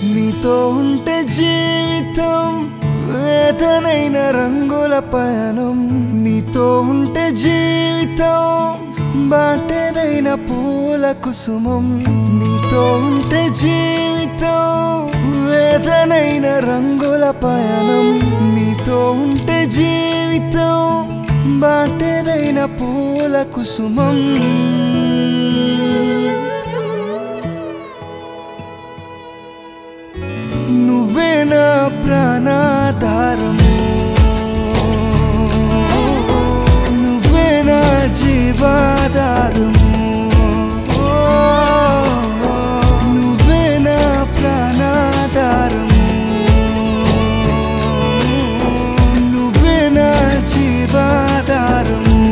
నీతో ఉంటే జీవితం వేదనైన రంగుల పయనం నీతో ఉంటే జీవితం బాటేదైన పూల కుసుమం నీతో ఉంటే జీవితం వేదనైన రంగుల పయనం నీతో ఉంటే జీవితం బాటేదైన పూల కుసుమం నువ్వే నా ప్రాణాధారము నువ్వే నా జీవాధారము నువ్వే నా ప్రాణాధారము నువ్వే నా జీవాధారము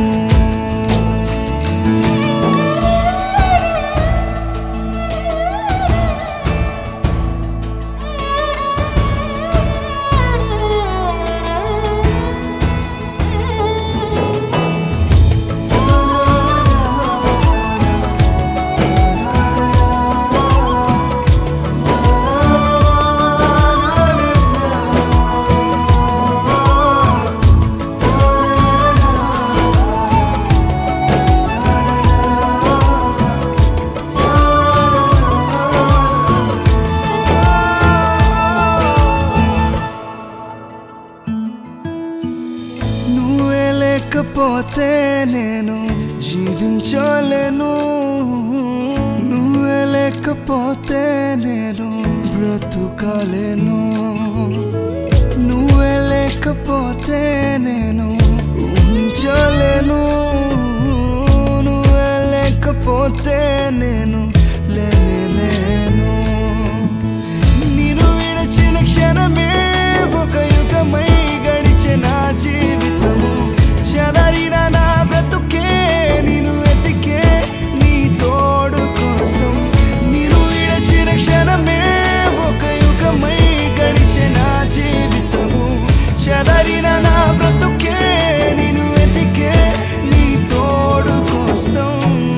నువ్వే లేకపోతే నేను జీవించలేను నువ్వే లేకపోతే నేను బ్రతుకలేను నువ్వే లేకపోతే నేను ఊహించలేను నువ్వే లేకపోతే నేను లేనేలేను నేను విడచిన క్షణమే ఒక యుగమై గడిచే నా జీవితము చదరిన నా బ్రతుకే నేను వెతికే నీ తోడు కోసం నేను విడచిన క్షణమే ఒక యుగమై గడిచే నా జీవితము చదరిన నా బ్రతుకే నేను వెతికే నీ తోడు కోసం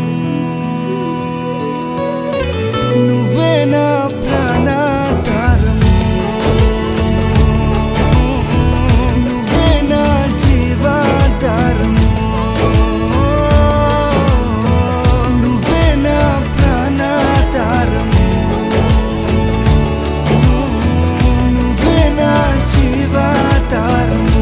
నువ్వే నా ప్రాణాధారము నువ్వే నా జీవాధారము నువ్వే నా ప్రాణాధారము నువ్వే నా జీవాధారము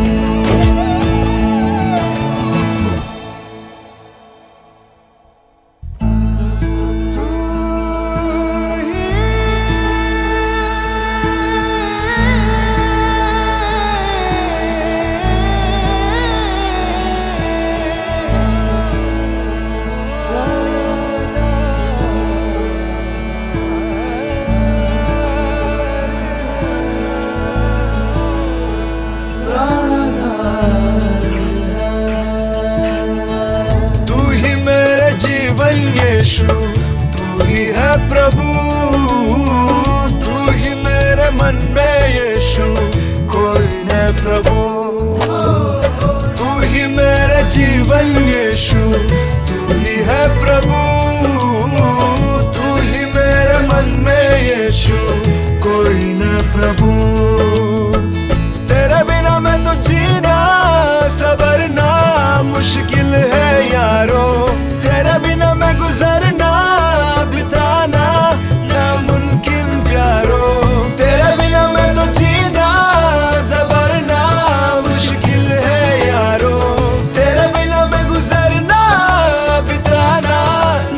तू ही मेरे जीवन यीशु तू ही है प्रभु तू ही मेरे मन में यीशु कोई न प्रभु तू ही मेरे जीवन यीशु तू ही है प्रभु तू ही मेरे मन में यीशु कोई न प्रभु तेरे बिना मैं तो जीना सबरना मुश्किल है यारो तेरे बिना मैं गुजरना बिताना नामुमकिन प्यारो तेरे बिना मैं तो जीना सबरना मुश्किल है यारो तेरे बिना मैं गुजरना बिताना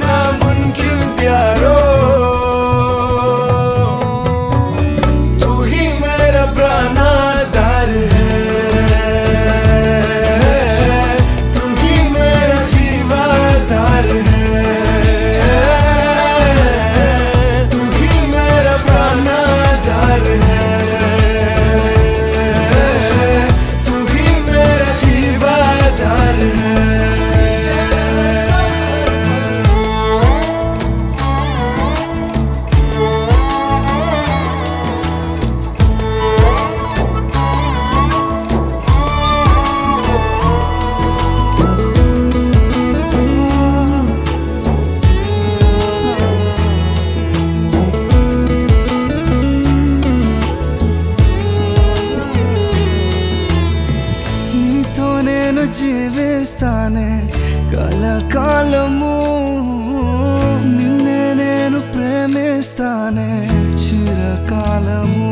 ప్రేమిస్తానే కలకాలము నిన్నే నేను ప్రేమిస్తానే చిరకాలము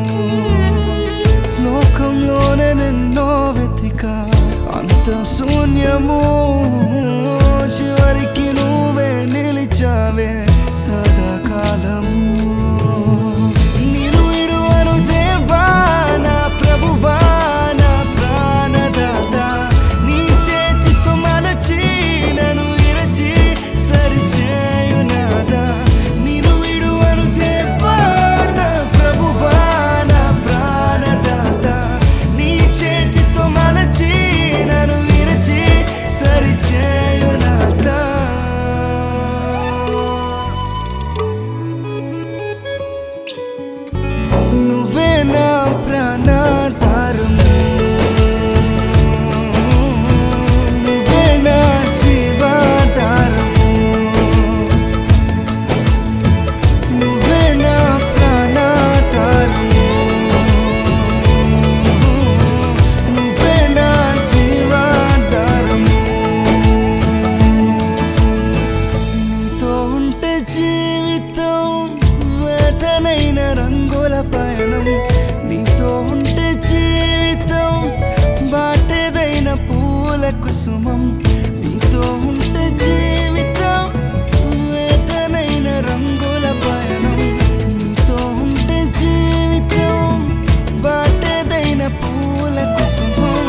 లోకంలోనే నిన్నో వెతిక అంత శూన్యము చివరికి నువ్వే నిలిచావే సదాకాలము నిను విడువను దేవా నా ప్రభువా నా ప్రాణదాత నీ చేతితో మలచి నన్ను విరచి సరిచేయునాదా నిను విడువను దేవా నా ప్రభువా నా ప్రాణదాత నీ చేతితో మలచి నన్ను విరచి సరిచేయునాదా నువ్వే నా ప్రాణాధారము నువ్వే నా జీవాధారము నువ్వే నా ప్రాణాధారము నువ్వే నా జీవాధారము నీతో ఉంటే జీవితం వేదనైన రంగుల పయనం నీతో ఉంటే జీవితం బాటేదైన పూల కుసుమం నీతో ఉంటే జీవితం వేదనైన రంగుల పయనం నీతో ఉంటే జీవితం బాటేదైన పూల కుసుమం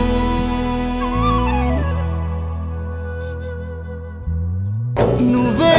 నువ్వే